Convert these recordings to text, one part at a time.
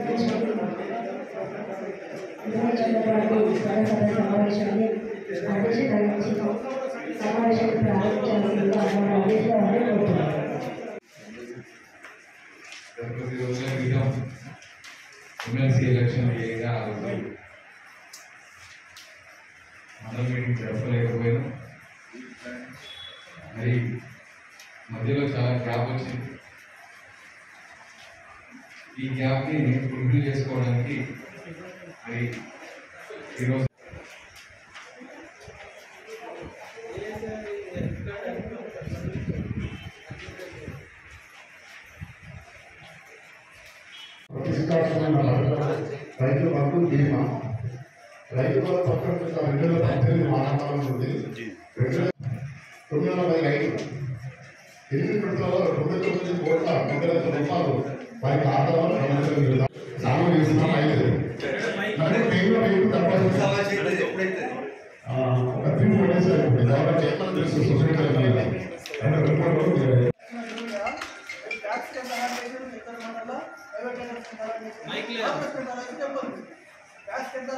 నిర్వహించినటువంటి సర్వసభ సమావేశాన్ని అధ్యక్షత వహించి సమావేశాన్ని ప్రారంభించాల్సిందిగా మన అధ్యక్షులు కోరుతున్నాను గణపతి రోజుల క్రితం ఎమ్మెల్సీ ఎలక్షన్ ఏగా మండల మీటింగ్ జరపలేకపోయాను మరి మధ్యలో చాలా గ్యాప్ వచ్చింది ఈ గ్యాప్ని ఫుల్ఫిల్ చేసుకోవడానికి మరి ఈరోజు ప్రతిష్టాత్మకమైన రైతు బంధు బీమా రైతు బంధు పక్కన పెట్టిన రెండు వేల పద్దెనిమిది మానకాలం నుండి రెండు వేల తొమ్మిది వందల ఐదు ఎనిమిది విడతలలో రెండు తొమ్మిది కోట్ల మూడు లక్షల రూపాయలు వారి ఖాతాలో గమనించడం సాగు చేస్తున్నాం ఐదు మరి టైంలో మీకు తర్వాత ఆ, ఒక త్రీ ఫోర్ డేస్ అయిపోయింది ఎవరైనా చెప్పని తెలుసు సొసైటీ అంటే రెండు మూడు రోజులు ట్యాక్స్ కింద అనేది ఇతర మండల ప్రైవేట్ లిమిటెడ్ కింద అనేది చెప్పదు ట్యాక్స్ కింద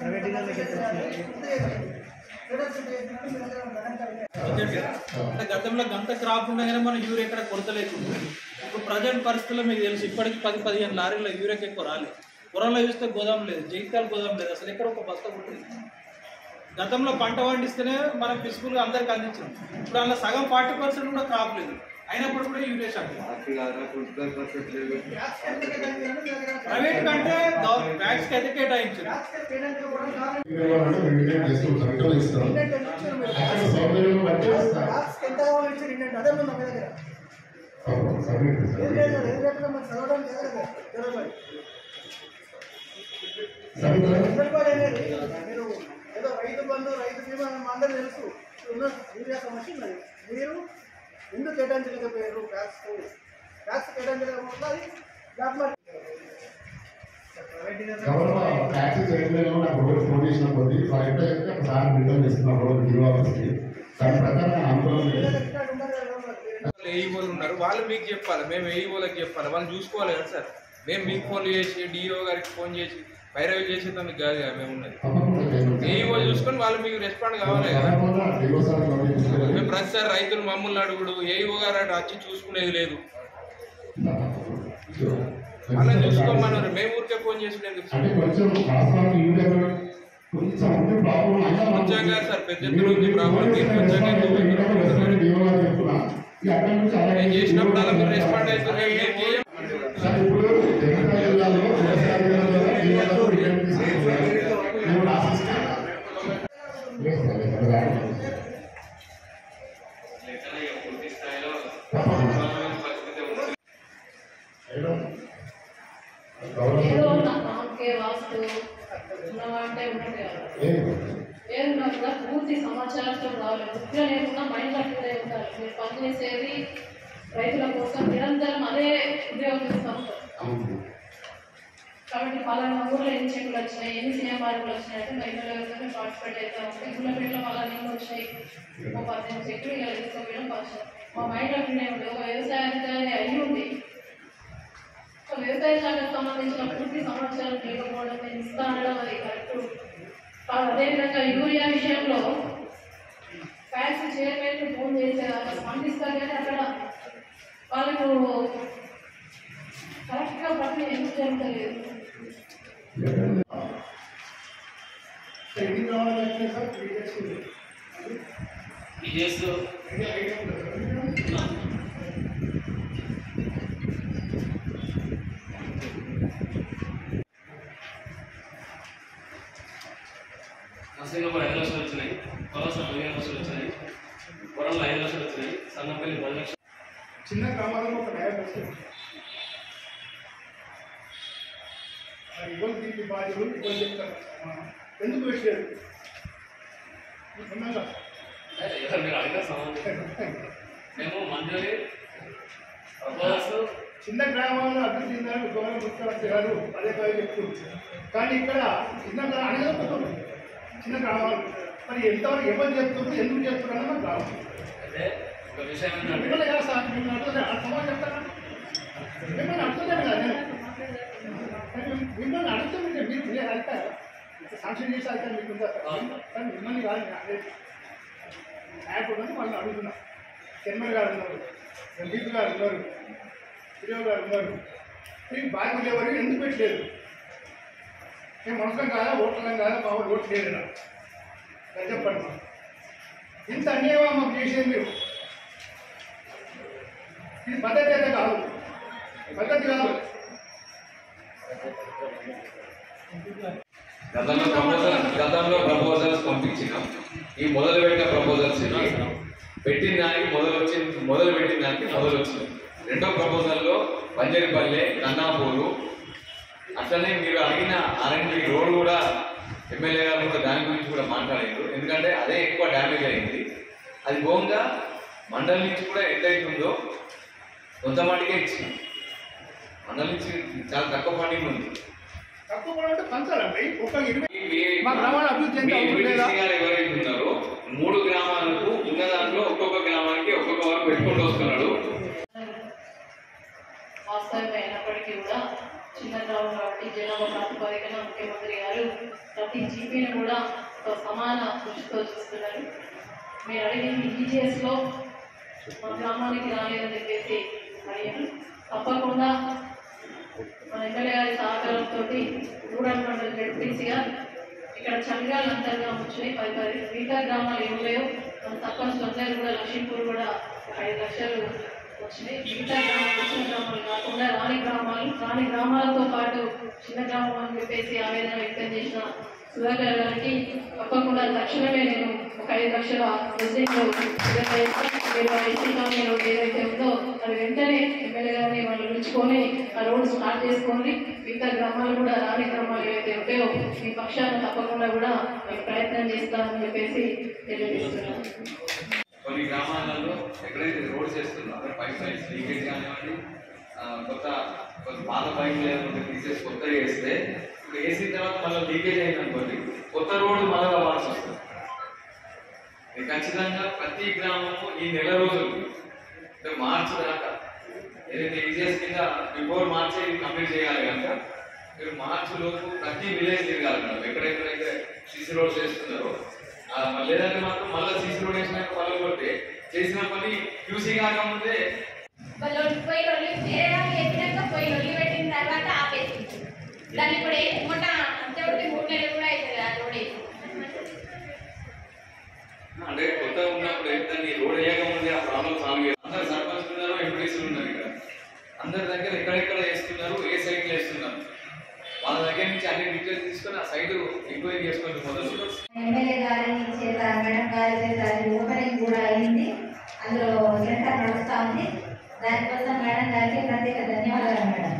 అంటే గతంలో గంట క్రాప్ ఉండగానే మనం యూరియా ఎక్కడ కొరత లేకుండా ఇప్పుడు ప్రజెంట్ పరిస్థితుల్లో మీకు తెలుసు ఇప్పటికి పది పదిహేను లారీల యూరియాకి ఎక్కువ రాలేదు పొరంలో చూస్తే గోదాం లేదు జైత్యాల గోదాం లేదు అసలు ఎక్కడ ఒక బస్తా పుట్టింది గతంలో పంట పండిస్తేనే మనం ఫిజిబుల్గా అందరికి అందించాం ఇప్పుడు అందులో సగం ఫార్టీ పర్సెంట్ కూడా క్రాప్ లేదు అయినప్పుడు కూడా యూరియా షాక్ ప్రైవేట్ కంటే ట్యాక్స్కి అయితే కేటాయించారు ఇవ్వాలంటే మేము ఇండియన్ చేస్తుంటాం ఇంటర్వ్యూ ఇస్తాం అక్కడ సౌకర్యం బట్టి వస్తాం ట్యాక్స్ ఎంత కావాలని ఇండియన్ అదే ఉంది నా దగ్గర సబ్మిట్ ఏం లేదు ఏం లేకుండా మనం చదవడం లేదు కదా జరగదు సబ్మిట్ పెట్టుబడి అనేది మీరు ఏదో రైతు బంధు రైతు బీమా మా అందరూ తెలుసు ఉన్న యూరియా సమస్య ఉన్నది మీరు ఎందుకు కేటాయించలేకపోయారు ట్యాక్స్ ట్యాక్స్ కేటాయించలేకపోతే అది బ్లాక్ మార్కెట్ గౌరవ ట్యాక్సీ చేయడంలో నాకు ఒకటి ఫోన్ చేసిన కొద్ది వాళ్ళు ఎట్లా చెప్తే ఒకసారి రిటర్న్ చేస్తున్నారు రోజు గివ్ ఆఫీస్కి దాని ప్రకారం ఆందోళన చేసి వాళ్ళు ఏఈఓలు ఉన్నారు వాళ్ళు మీకు చెప్పాలి మేము ఏఈఓలకు చెప్పాలి వాళ్ళు చూసుకోవాలి కదా సార్ మేము మీకు ఫోన్ చేసి డిఓ గారికి ఫోన్ చేసి వైరల్ చేసేదానికి కాదు కదా మేము ఉన్నది తప్పకుండా చేయండి. ఏఈఓ చూసుకొని వాళ్ళు మీకు రెస్పాండ్ కావాలి కదా తప్పకుండా డిఓ సార్ నోటీస్ ఇస్తారు. మేము ప్రతిసారి రైతులు మమ్మల్ని అడుగుడు ఏఈఓ గారు అటు వచ్చి చూసుకునేది లేదు అలా చూసుకోమన్నారు మేము ఊరికే ఫోన్ చేసి ఎందుకు అంటే కొంచెం వాస్తవానికి యూరియా కొంచెం ఉంది ప్రాబ్లం అయినా మనకు- కొంచెం కాదు సార్, పెద్ద ఎత్తున ఉంది ప్రాబ్లం. దీనికి కొంచెం కాదు. యూరియా రెస్పాండ్ డిఓ గారు చెప్తున్నా. ఈ అక్కడి నుంచి అలాగే నేను చేసినప్పుడు అలా మీరు రెస్పాండ్ అవుతున్నారు మేము చేయం సార్ ఇప్పుడు జగిత్యాల జిల్లాలో వ్యవసాయ జిల్లాలో జిల్లాలో రిటర్న్ తీసుకుంటున్నారు. మేము ఆశిస్తాం. లేదు సార్, లేదు సార్, రాదు. తప్పకుండా. మేడం, గౌరవ ఏదో నాకే వాస్తు ఉన్నవంటే ఉన్నట్టే కదా. లేదు. ఏదున్నా కూడా పూర్తి సమాచారంతో రావాలి ముఖ్యంగా లేకుండా మైండ్ అట్లనే ఉండాలి మీరు పనిచేసేది రైతుల కోసం నిరంతరం అదే ఉద్యోగం చేస్తూ ఉంటారు అవును. కాబట్టి పలానా ఊర్లో ఎన్ని చెక్కులు వచ్చినాయి ఎన్ని సినిమాలు వచ్చినాయి అంటే రైతుల ఎవరికైనా పార్టిసిపేట్ అవుతా ఉంటాయి గుళ్ళపేటలో మళ్ళీ నీళ్ళు వచ్చినాయి ఒక పద్దెనిమిది చెక్కులు ఇలా తీసుకోవడం ఫస్ట్ మా మైండ్ అట్లనే ఉంది ఒక వ్యవసాయానికి అయ్యి ఉంది ఒక వ్యవసాయ శాఖకు సంబంధించిన పూర్తి సమాచారం లేకపోవడం నేను ఇస్తా అనడం అది కరెక్ట్ అదేవిధంగా యూరియా విషయంలో ఫ్యాక్స్ చైర్మన్ ఫోన్ చేసే అక్కడ స్పందిస్తారు కానీ అక్కడ వాళ్ళకు కరెక్ట్గా పని ఎందుకు జరుగుతలేదు ఎన్ని కావాలంటే సార్ త్రీ డేస్ ఉంది నరసింగపూర్ ఐదు లక్షలు వచ్చినాయి కొలస పదిహేను లక్షలు వచ్చినాయి వరంలో ఐదు లక్షలు వచ్చినాయి సన్నపల్లి పది లక్షలు చిన్న గ్రామాలలో ఒక న్యాయం వస్తుంది అది ఇవ్వని దీనికి బాధ్యులు ఇవ్వని చెప్తారు ఆ, ఎందుకు పెట్టారు ఉన్నాగా ఎవరు మీరు అడిగిన సమాధానం మేము మంజూరి ప్రపోజల్స్ చిన్న గ్రామాల్లో అభివృద్ధి చెందాలని గౌరవ ముఖ్యమంత్రి గారు అదే పదే చెప్తున్నారు కానీ ఇక్కడ చిన్న గ్రా- అడగకపోతున్నారు చిన్న గ్రామాలు మరి ఎంతవరకు ఎవరు చెప్తున్నారు ఎందుకు చెప్తున్నారు నాకు కావాలి అయితే ఒక విషయం ఏంటంటే మిమ్మల్ని కదా సార్ మిమ్మల్ని అడుగుతా ఆ సమాధానం చెప్తారా మిమ్మల్ని అడుగుతాను కదా నేను మిమ్మల్ని అడిగితే మీరు మీరు మీరు వెళ్తారా సాంక్షన్ చేసి వెళ్తారు మీకు ఉందా కానీ మిమ్మల్ని కాదు నేను అనేది నాయకుడు ఉంది వాళ్ళని అడుగుతున్నా చైర్మన్ గారు ఉన్నారు రంజిత్ గారు ఉన్నారు హీరో గారు ఉన్నారు మీకు బాధ్యత ఎవరు ఎందుకు పెట్టలేదు మేము మనసం కాదా ఓట్లం కాదా మా వాళ్ళు ఓట్లు లేదు నాకు అది చెప్పండి మాకు. ఇంత అన్యాయం మాకు చేసేది మీరు ఇది పద్ధతి అయితే కాదు పద్ధతి కాదు గతంలో ప్రపోజల్ గతంలో ప్రపోజల్స్ పంపించినాం ఈ మొదలు పెట్టిన ప్రపోజల్స్ ఇవి పెట్టిన దానికి మొదలు వచ్చింది మొదలు పెట్టిన దానికి మొదలు వచ్చింది రెండో ప్రపోజల్లో పంజరిపల్లె కన్నాపూరు అట్లనే మీరు అడిగిన ఆర్ఎండ్బి రోడ్ కూడా ఎమ్మెల్యే గారు కూడా దాని గురించి కూడా మాట్లాడారు ఎందుకంటే అదే ఎక్కువ డ్యామేజ్ అయింది అది పోగా మండలి నుంచి కూడా ఎంత అవుతుందో కొంత మటుకే ఇచ్చింది మండలి నుంచి చాలా తక్కువ ఫండింగ్ ఉంది తక్కువ కూడా ఉంటే పంచాలండి ఒక ఇరవై మీ- మా గ్రామాల అభివృద్ధి ఎంత మీ అవుతుంది లేదా? ఎంపీటీసీ గారు ఎవరైతే ఉన్నారో మూడు గ్రామాలకు ఉన్న దాంట్లో ఒక్కొక్క గ్రామానికి ఒక్కొక్క వారు పెట్టుకుంటూ వస్తున్నాడు వాస్తవమే అయినప్పటికీ కూడా చిన్న గ్రామం కాబట్టి జనాభా ప్రాతిపదికన ముఖ్యమంత్రి గారు ప్రతి జీపీని కూడా ఒక సమాన దృష్టితో చూస్తున్నారు మీరు అడిగింది ఈజీఎస్లో మా గ్రామానికి రాలేదని చెప్పేసి అడిగాను తప్పకుండా మన ఎమ్మెల్యే గారి సహకారంతో రూరల్ మండలి జడ్పీసీగా ఇక్కడ చంద్రాలు అంతర్గా వచ్చినాయి పది పది మిగతా గ్రామాలు ఏం లేవు మన సర్పంచ్ అందరూ కూడా లక్ష్మీపూర్ కూడా ఒక ఐదు లక్షలు వచ్చినాయి మిగతా గ్రామాలు వచ్చిన గ్రామాలు కాకుండా రాణి గ్రామాలు రాణి గ్రామాలతో పాటు చిన్న గ్రామం అని చెప్పేసి ఆవేదన వ్యక్తం చేసిన సుధాకర్ గారికి తప్పకుండా తక్షణమే నేను ఒక ఐదు లక్షల ప్రజెంట్లో మీరు ఐసీ కాలనీ రోడ్ ఏదైతే ఉందో అది వెంటనే ఎమ్మెల్యే గారిని వాళ్ళు పిలుచుకొని ఆ రోడ్ స్టార్ట్ చేసుకొని మిగతా గ్రామాలు కూడా రాని గ్రామాలు ఏవైతే ఉంటాయో మీ పక్షాన తప్పకుండా కూడా మేము ప్రయత్నం చేస్తామని చెప్పేసి తెలియజేస్తున్నాను కొన్ని గ్రామాలలో ఎక్కడైతే రోడ్స్ చేస్తుందో అక్కడ పైప్ లైన్స్ లీకేజ్ కానివ్వండి ఆ, కొత్త కొత్త పాత పైప్ లేదంటే తీసేసి కొత్తగా వేస్తే ఇప్పుడు వేసిన తర్వాత మళ్ళీ లీకేజ్ అయింది అనుకోండి కొత్త రోడ్డు మళ్ళీ కావాల్సి వస్తుంది ఇది ఖచ్చితంగా ప్రతి గ్రామము ఈ నెల రోజులు అంటే మార్చి దాకా ఏదైతే ఈజీఎస్ కింద బిఫోర్ మార్చ్ ఇది కంప్లీట్ చేయాలి కనుక మీరు మార్చి లోపు ప్రతి విలేజ్ తిరగాలి మేడం ఎక్కడెక్కడైతే సీసీ రోడ్స్ వేస్తున్నారో ఆ, మళ్ళీ లేదంటే మాత్రం మళ్ళీ సీసీ రోడ్ వేసినాక పనులు కొట్టి చేసిన పని క్యూసీ కాకముందే వాళ్ళు పోయి రొల్లి వేరే వాళ్ళు ఎక్కినాక పోయి రొల్లి పెట్టిన తర్వాత ఆపేసింది దాన్ని ఇప్పుడు ఏ- మొన్న అంతవరకు మూడు నెలలు కూడా అవుతుంది ఆ రోడ్ వేసి. అంటే కొత్తగా ఉన్నప్పుడు దాన్ని రోడ్ వేయకముందే ఆ ప్రాబ్లం సాల్వ్ చేయాలి అందరు సర్పంచ్ ఉన్నారు ఎంపీసీలు ఉన్నారు ఇక్కడ అందరి దగ్గర ఎక్కడెక్కడ వేస్తున్నారు ఏ సైడ్ వేస్తున్నారు వాళ్ళ దగ్గర నుంచి అన్ని డీటెయిల్స్ తీసుకొని ఆ సైడ్ ఎంక్వైరీ చేసుకొని మొదలు ఎమ్మెల్యే గారి చేత మేడం గారి చేత అది ఓపెనింగ్ కూడా అయింది అందులో సెంటర్ నడుస్తూ ఉంది దానికోసం మేడం గారికి ప్రత్యేక ధన్యవాదాలు మేడం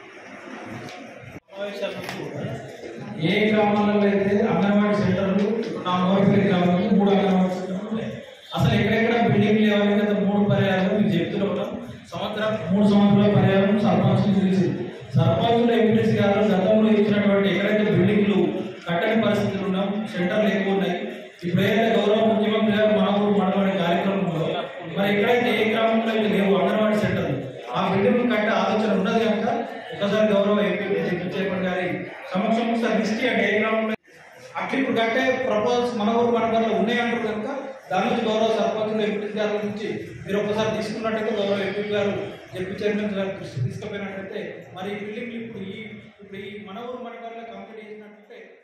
సమావేశాలకు ఏ గ్రామాలలో అయితే అంగన్వాడీ సెంటర్లు నా నోటిఫై గ్రామంలో మూడు అంగన్వాడీ సెంటర్లు ఉన్నాయి అసలు ఎక్కడెక్కడ బిల్డింగ్ లేవని గత మూడు పర్యాలు మీకు చెప్తూనే ఉన్నాం సంవత్సరం మూడు సంవత్సరాల పర్యాలు సర్పంచ్ తెలిసింది సర్పంచులు ఎంపీటీసీ గారు గతంలో ఇచ్చినటువంటి ఎక్కడైతే బిల్డింగ్లు కట్టని పరిస్థితులు ఉన్నాం సెంటర్లు ఎక్కువ ఉన్నాయి ఇప్పుడు ఏదైతే గౌరవ ముఖ్యమంత్రి గారు మన ఊరు మనవాడి కార్యక్రమంలో మరి ఎక్కడైతే ఏ గ్రామంలో అయితే లేవు అంగన్వాడీ సెంటర్లు ఆ బిల్డింగ్ కట్టే ఆలోచన ఉన్నది కనుక ఒకసారి గౌరవ ఎంపీ డిప్యూటీ చైర్మన్ గారి సమక్షంలో ఒకసారి లిస్ట్ ఇవ్వండి ఏ గ్రామంలో అట్లా ఇప్పుడు కట్టే ప్రపోజల్స్ మన ఊరు మన దగ్గర ఉన్నాయంటారు కనుక దాని నుంచి గౌరవ సర్పంచులు ఎంపీ గారి నుంచి మీరు ఒకసారి తీసుకున్నట్టయితే గౌరవ ఎంపీ గారు ఎంపీ చైర్మన్ గారు దృష్టి తీసుకుపోయినట్టయితే మరి ఈ బిల్డింగ్లు ఇప్పుడు ఈ ఇప్పుడు ఈ మన ఊరు మన కంప్లీట్ చేసినట్టయితే